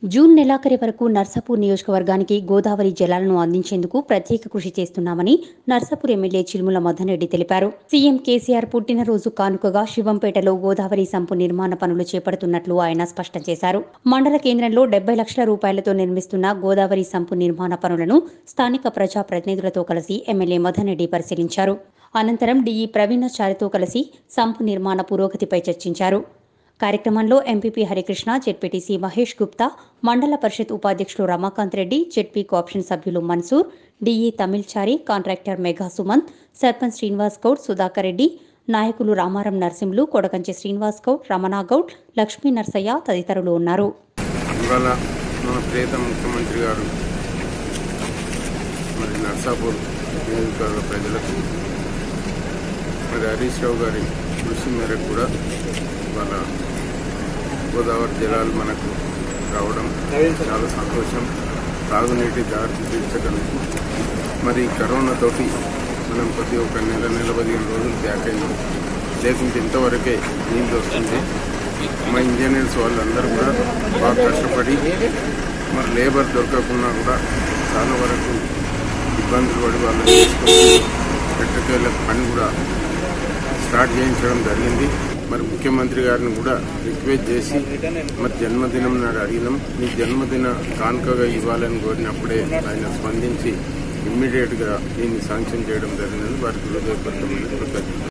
June నెలాఖరి వరకు నర్సాపూర్ నియోజకవర్గానికి గోదావరి జలాలను అందించేందుకు ప్రత్యేక కృషి చేస్తున్నామని నర్సాపూర్ ఎమ్మెల్యే చిలుముల మదన్ రెడ్డి తెలిపారు సీఎం కేసీఆర్ పుట్టినరోజు కానుకగా శివంపేటలో గోదావరి సంపు నిర్మాణ పనులు చేపడుతున్నట్లు ఆయన స్పష్టం చేశారు మండల కేంద్రంలో డెబ్బై లక్షల రూపాయలతో నిర్మిస్తున్న గోదావరి సంపు నిర్మాణ పనులను స్థానిక ప్రజాప్రతినిధులతో కలిసి ఎమ్మెల్యే మదన్ రెడ్డి పరిశీలించారు అనంతరం డిఈ ప్రవీణాచారితో కలిసి సంపు నిర్మాణ పురోగతిపై చర్చించారు కార్యక్రమంలో ఎంపీపీ హరికృష్ణ జెడ్పీటీసీ మహేష్ గుప్తా మండల పరిషత్ ఉపాధ్యక్షులు రమాకాంత్ రెడ్డి జెడ్పీ కోఆప్షన్ సభ్యులు Mansoor DE Tamilchari contractor Mega Sumanth sarpanch Srinivas Goud Sudhakar Reddy నాయకులు రామారం నర్సింహులు కొడకంచి శ్రీనివాస్ గౌడ్ రమణా గౌడ్ లక్ష్మీ నర్సయ్య తదితరులు ఉన్నారు ఇవాళ మన ప్రియత ముఖ్యమంత్రి గారు మరి నర్సాపూర్ నియోజకవర్గ ప్రజలకు మరి హరీష్ రావు గారి కృషి మేరకు కూడా ఇవాళ గోదావరి జలాలు మనకు రావడం చాలా సంతోషం తాగునీటి దారి తీర్చడానికి మరి కరోనాతోటి మనం ప్రతి ఒక్క నెల నెల పదిహేను రోజులు బ్యాక్ అయినాం లేకుంటే ఇంతవరకే నీళ్ళు వస్తుంది మా ఇంజనీర్స్ వాళ్ళందరూ కూడా బాగా కష్టపడి మరి లేబర్ దొరకకుండా కూడా చాలా వరకు ఇబ్బందులు పడి వాళ్ళు తీసుకొని ఎట్టకేళ్ళ పని కూడా స్టార్ట్ చేయించడం జరిగింది మరి ముఖ్యమంత్రి గారిని కూడా రిక్వెస్ట్ చేసి మరి జన్మదినం నాడు అడిగినాం మీ జన్మదిన కానుకగా ఇవ్వాలని కోరినప్పుడే ఆయన స్పందించి ఇమ్మీడియట్గా దీన్ని శాంక్షన్ చేయడం జరిగినది వారికి హృదయపూర్వకమైన కృతజ్ఞతలు